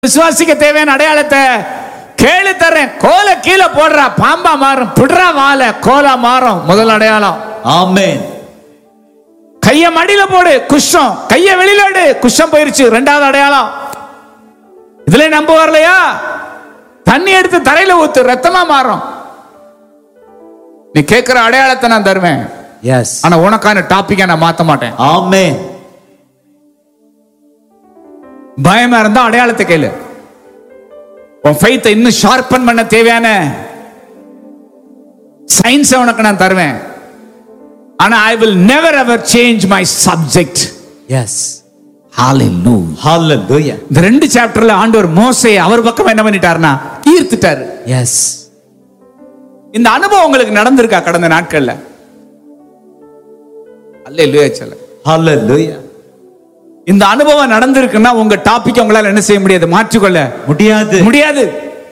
விசுவாசிக்க தேவையான அடையாளத்தை கேளு தர்றேன் கோலை கீழே போடுறா பாம்பா மாறும் பிடுறா வாழ கோலா மாறும் முதல் அடையாளம் ஆமென் கைய மடியில போடு குஷம் கைய வெளியில எடு குஷம் போயிருச்சு ரெண்டாவது அடையாளம் இதுல நம்ப வரலையா தண்ணி எடுத்து தரையில ஊத்து ரத்தமா மாறும் நீ கேட்கிற அடையாளத்தை நான் தருவேன் எஸ் ஆனா உனக்கான டாபிக்கை நான் மாத்த மாட்டேன் ஆமென் பயமா இருந்தா அடையாளத்தை கேளு உன் ஃபைத்தை இன்னும் ஷார்பன் பண்ண தேவையான சயின்ஸை உனக்கு நான் தருவேன் ஆனா I will never ever change my subject yes hallelujah hallelujah இந்த ரெண்டு சாப்டர்ல ஆண்டவர் மோசே அவர் பக்கம் என்ன பண்ணிட்டாருன்னா ஈர்த்துட்டாரு எஸ் இந்த அனுபவம் உங்களுக்கு நடந்திருக்கா கடந்த நாட்கள்ல அல்லேலூயா சொல்ல ஹalleluya இந்த அனுபவம் நடந்திருக்குன்னா உங்க டாபிக் உங்களால என்ன செய்ய முடியாது மாற்றிக்கொள்ள முடியாது முடியாது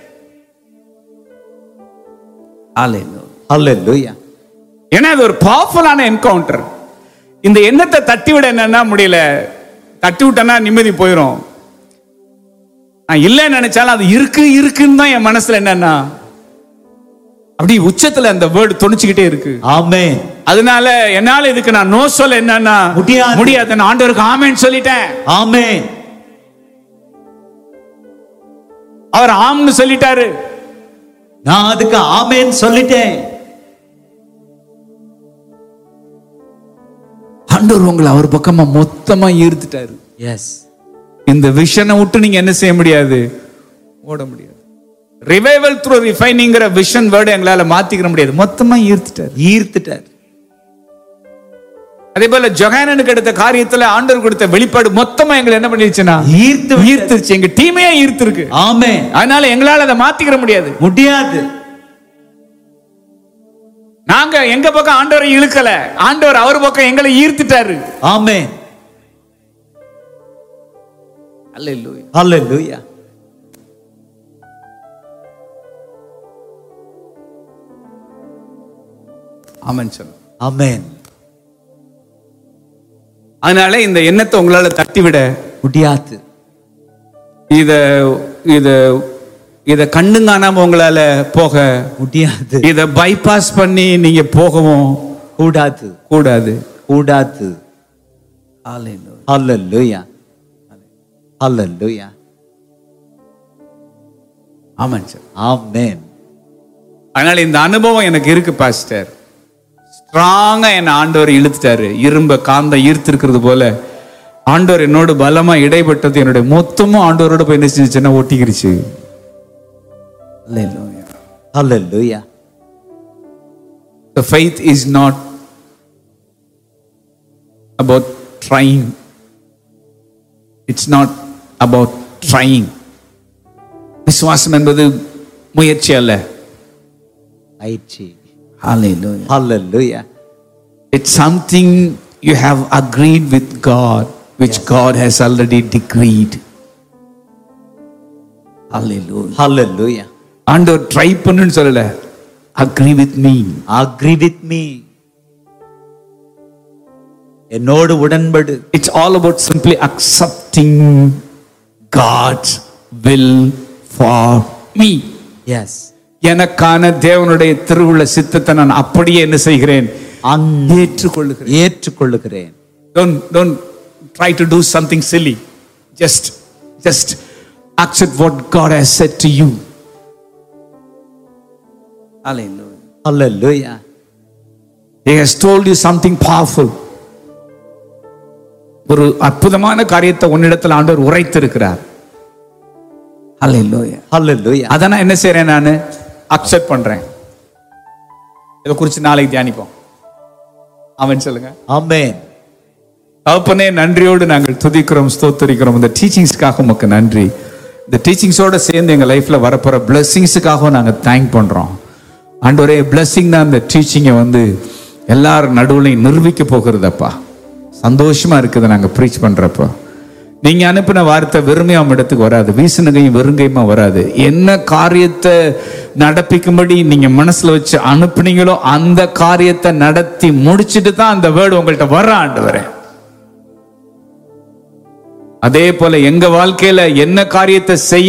Hallelujah. ஹalleluya ஏன்னா அது ஒரு பவர்ஃபுல்லான என்கவுண்டர் இந்த எண்ணத்தை தட்டி விட என்னன்னா முடியல தட்டி விட்டேன்னா நிம்மதி போயிடும் நான் இல்லைன்னு நினைச்சாலும் அது இருக்கு இருக்குன்னு தான் என் மனசுல என்னன்னா அப்படி உச்சத்துல அந்த வேர்டு தொணிச்சுக்கிட்டே இருக்கு ஆமென் அதனால என்னால இதுக்கு நான் நோ சொல்ல என்னன்னா முடியாது. முடியாது நான் ஆண்டவருக்கு ஆமேன்னு சொல்லிட்டேன் ஆமென் அவர் ஆம்னு சொல்லிட்டாரு நான் அதுக்கு ஆமென் சொல்லிட்டேன் ஆண்டவர் உங்களை அவர் பக்கமா மொத்தமா ஈர்த்துட்டாரு எஸ் இந்த விஷனை விட்டு நீங்க என்ன செய்ய முடியாது ஓட முடியாது ரிவைவல் த்ரூ ரிஃபைனிங்கிற விஷன் வேர்டு எங்களால மாத்திக்கிற முடியாது மொத்தமா ஈர்த்துட்டாரு ஈர்த்துட்டார் அதே போல ஜொகானனுக்கு எடுத்த காரியத்துல ஆண்டவர் கொடுத்த வெளிப்பாடு மொத்தமா எங்களை என்ன பண்ணிருச்சுன்னா ஈர்த்து விட்டது. ஈர்த்துருச்சு எங்க டீமையே ஈர்த்திருக்கு ஆமென் அதனால எங்களால அதை மாத்திக்கிற முடியாது முடியாது நாங்க எங்க பக்கம் ஆண்டவரை இழுக்கல ஆண்டவர் அவர் பக்கம் எங்களை ஈர்த்துட்டாரு ஆமென் அல்லேலூயா ஹalleluya ஆமென் சொல்லுங்க ஆமென் அதனால இந்த எண்ணத்தை உங்களால தட்டிவிட முடியாது இத இத இத கண்ணு காணாம உங்களால போக முடியாது இத பைபாஸ் பண்ணி நீங்க போகவும் கூடாது கூடாது கூடாது ஹalleluya ஹalleluya ஆமாம் சார் ஆமென் அதனால இந்த அனுபவம் எனக்கு இருக்கு பாஸ்டர் ஸ்ட்ராங்கா என்ன ஆண்டவர் இழுத்துட்டாரு இரும்ப காந்த ஈர்த்திருக்கிறது போல ஆண்டவர் என்னோட பலமா இடைப்பட்டது என்னுடைய மொத்தமும் ஆண்டவரோட போய் என்ன செஞ்சுச்சுன்னா ஒட்டிக்கிருச்சு Hallelujah. Hallelujah The faith is not about trying. It's not about trying. விசுவாசம் என்பது முயற்சி அல்ல பயிற்சி Hallelujah. Hallelujah It's something you have agreed with God, which God has already decreed. Hallelujah. ஹalleluya ஆண்டவர் ட்ரை பண்ணுன்னு சொல்லல agree with me agree with me என்னோடு உடன்படு It's all about simply accepting God's will for me. Yes எனக்கான தேவனுடைய திருவுள்ள சித்தத்தை நான் அப்படியே என்ன செய்கிறேன் ஏற்றுக்கொள்ளுகிறேன் ஏற்றுக்கொள்ளுகிறேன் don't don't try to do something silly just just accept what god has said to you hallelujah hallelujah he has told you something powerful ஒரு அற்புதமான காரியத்தை உன்னிடத்தில் ஆண்டவர் உரைத்திருக்கிறார் hallelujah ஹalleluya அதை நான் என்ன செய்றேன் நான் அக்செப்ட் பண்றேன் இதை குறித்து நாளைக்கு தியானிப்போம் அவன் சொல்லுங்க ஆமென் தகப்பனே நன்றியோடு நாங்கள் துதிக்கிறோம் ஸ்தோத்தரிக்கிறோம் இந்த டீச்சிங்ஸ்க்காக உமக்கு நன்றி இந்த டீச்சிங்ஸோட சேர்ந்து எங்கள் லைஃப்ல வரப்போற பிளெஸ்ஸிங்ஸுக்காகவும் நாங்கள் தேங்க் பண்றோம் ஆண்டவரே பிளெஸ்ஸிங் தான் இந்த டீச்சிங்கை வந்து எல்லார் நடுவுலையும் நிரூபிக்க போகிறதப்பா சந்தோஷமா இருக்குது நாங்கள் ப்ரீச் பண்றப்போ நீங்க அனுப்பின வார்த்தை வெறுமையாம இடத்துக்கு வராது வீசுனகையும் வெறுங்கையுமா வராது என்ன காரியத்தை நடப்பிக்கும்படி நீங்க மனசுல வச்சு அனுப்புனீங்களோ அந்த காரியத்தை நடத்தி முடிச்சிட்டு தான் அந்த வேர்டு உங்கள்கிட்ட வர ஆண்டு வரேன் அதே போல எங்க வாழ்க்கையில என்ன காரியத்தை செய்ய